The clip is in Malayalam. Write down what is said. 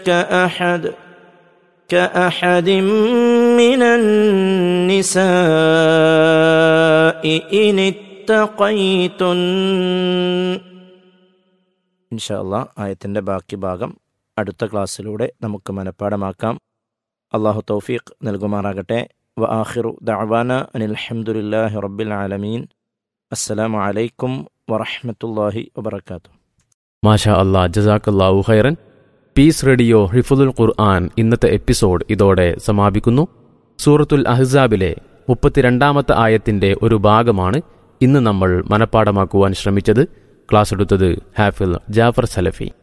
كأحد كأحد من النساء إن اتقيتن ഇൻഷാല്ല ആയത്തിൻ്റെ ബാക്കി ഭാഗം അടുത്ത ക്ലാസ്സിലൂടെ നമുക്ക് മനഃപ്പാടമാക്കാം അള്ളാഹു തൗഫീഖ് നൽകുമാറാകട്ടെ വ ആഖിറു ദഅവാന അനിൽ ഹംദുലില്ലാഹി റബ്ബിൽ ആലമീൻ അസ്സലാമു അലൈക്കും വറഹ്മത്തുള്ളാഹി വബറകാതുഹു മാഷാ അല്ലാ ജസാക്കല്ലാഹു ഖൈറൻ പീസ് റേഡിയോ ഹിഫുദുൽ ഖുർആൻ ഇന്നത്തെ എപ്പിസോഡ് ഇതോടെ സമാപിക്കുന്നു സൂറത്തുൽ അഹ്സാബിലെ മുപ്പത്തിരണ്ടാമത്തെ ആയത്തിന്റെ ഒരു ഭാഗമാണ് ഇന്ന് നമ്മൾ മനഃപ്പാടമാക്കുവാൻ ശ്രമിച്ചത് ക്ലാസ് എടുത്തത് ഹാഫിൽ ജാഫർ സലഫി